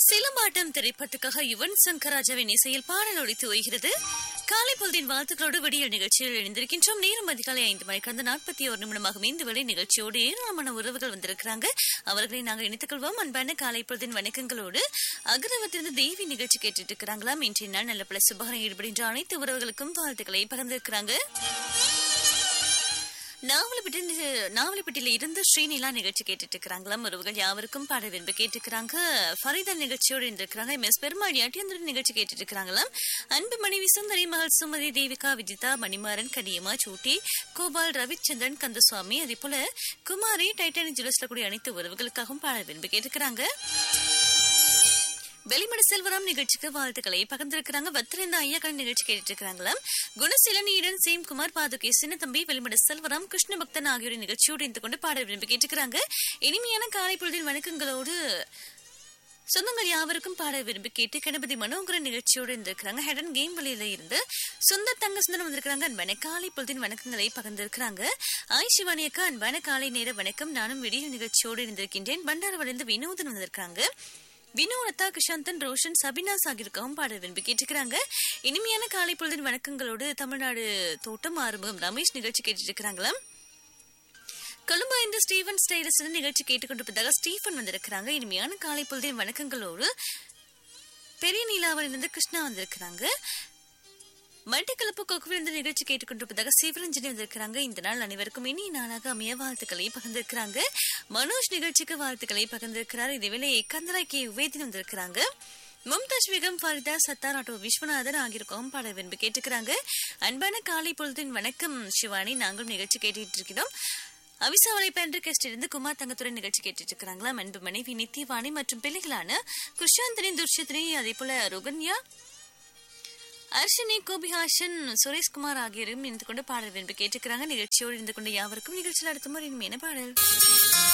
சிலம்பாட்டம் திரைப்படத்துக்காக யுவன் சங்கர் ராஜாவின் இசையில் பாடல் ஒழித்து வருகிறது காலை பொழுதின் வாழ்த்துக்களோடு விடியல் நிகழ்ச்சியில் இணைந்திருக்கின்றோம் நேரம் அதிகாலை ஐந்து மணி கடந்த நாற்பத்தி ஒரு நிமிடமாகும் இந்த வேலை நிகழ்ச்சியோடு ஏராளமான உறவுகள் வந்திருக்கிறாங்க அவர்களை நாங்கள் இணைத்துக் கொள்வோம் அன்பான காலை பொழுதின் வணக்கங்களோடு அகரவத்திலிருந்து தேவி நிகழ்ச்சி கேட்டுட்டு இருக்கிறாங்களாம் இன்றைய நாள் நல்ல பல சுபகாரம் ஈடுபடுகின்ற அனைத்து உறவுகளுக்கும் வாழ்த்துக்களை பகிர்ந்திருக்கிறாங்க நாவலப்பட்டி நாவலப்பட்டியில இருந்து ஸ்ரீநிலா நிகழ்ச்சி கேட்டுட்டு இருக்கிறாங்களாம் உறவுகள் யாவருக்கும் பாட விரும்பு கேட்டுக்கிறாங்க ஃபரிதா நிகழ்ச்சியோடு இருந்திருக்கிறாங்க எம் எஸ் பெருமாள் அட்டியந்திரன் நிகழ்ச்சி கேட்டுட்டு இருக்கிறாங்களாம் அன்பு மனைவி சுந்தரி மகள் சுமதி தேவிகா விஜிதா மணிமாறன் கனியம்மா சூட்டி கோபால் ரவிச்சந்திரன் கந்தசுவாமி அதே போல குமாரி டைட்டானிக் ஜுவல்ஸ்ல கூடிய அனைத்து உறவுகளுக்காகவும் பாட விரும்பு கேட்டுக்கிறாங்க வெளிமட செல்வராம் நிகழ்ச்சிக்கு வாழ்த்துக்களை பகிர்ந்திருக்கிறாங்க வத்திரந்த ஐயாக்கள் நிகழ்ச்சி கேட்டுட்டு இருக்கிறாங்களாம் குணசீலனியுடன் சேம்குமார் பாதுகை சின்னத்தம்பி வெளிமட செல்வராம் கிருஷ்ண பக்தன் ஆகியோரின் நிகழ்ச்சியோடு இருந்து கொண்டு பாட விரும்பி கேட்டுக்கிறாங்க இனிமையான காலை பொழுதின் வணக்கங்களோடு சொந்தங்கள் யாவருக்கும் பாட விரும்பி கேட்டு கணபதி மனோகரன் நிகழ்ச்சியோடு இருந்திருக்கிறாங்க ஹெடன் கேம் வழியில இருந்து சொந்த தங்க சுந்தரம் வந்திருக்கிறாங்க அன்பான காலை பொழுதின் வணக்கங்களை பகிர்ந்திருக்கிறாங்க ஆய் சிவானி அக்கா அன்பான காலை நேர வணக்கம் நானும் விடியல் நிகழ்ச்சியோடு இருந்திருக்கின்றேன் பண்டாரவளிருந்து வினோதன் வந்திருக்காங்க வினோலதா கிஷாந்தன் ரோஷன் சபினாஸ் ஆகியிருக்கவும் பாட விரும்பி கேட்டுக்கிறாங்க இனிமையான காலை பொழுதின் வணக்கங்களோடு தமிழ்நாடு தோட்டம் ஆரம்பம் ரமேஷ் நிகழ்ச்சி கேட்டுட்டு இருக்கிறாங்களாம் கொழும்பு இந்த ஸ்டீவன் ஸ்டைலஸ் நிகழ்ச்சி கேட்டுக்கொண்டிருப்பதாக ஸ்டீஃபன் வந்திருக்கிறாங்க இனிமையான காலை பொழுதின் வணக்கங்களோடு பெரிய நீலாவரிலிருந்து கிருஷ்ணா வந்திருக்கிறாங்க மல்டிகலப்பு கொக்குவிலிருந்து நிகழ்ச்சி கேட்டுக்கொண்டிருப்பதாக சிவரஞ்சனி வந்திருக்கிறாங்க இந்த நாள் அனைவருக்கும் இனிய நாளாக அமைய வாழ்த்துக்களை பகிர்ந்திருக்கிறாங்க மனோஜ் நிகழ்ச்சிக்கு வாழ்த்துக்களை பகிர்ந்திருக்கிறார் இதேவேளை கந்தரா கே உவேதின் வந்திருக்கிறாங்க மும்தாஜ் பேகம் ஃபாரிதா சத்தார் ஆட்டோ விஸ்வநாதன் ஆகியோருக்கும் பாட விரும்பி கேட்டுக்கிறாங்க அன்பான காலை பொழுதின் வணக்கம் சிவானி நாங்களும் நிகழ்ச்சி கேட்டுட்டு இருக்கிறோம் அவிசாவளை பென்று கெஸ்ட் இருந்து குமார் தங்கத்துறை நிகழ்ச்சி கேட்டுட்டு இருக்கிறாங்களா அன்பு மனைவி நித்தியவாணி மற்றும் பிள்ளைகளான குஷாந்தினி துர்ஷித்ரி அதே போல ருகன்யா அர்ஷினி கோபிஹாஷன் சுரேஷ்குமார் ஆகியோரும் இருந்து கொண்டு பாடல் விரும்பி கேட்டுக்கிறாங்க நிகழ்ச்சியோடு இருந்து கொண்டு யாவருக்கும் நிகழ்ச்சியில் அடுத்த முறை இனிமையான பாடல்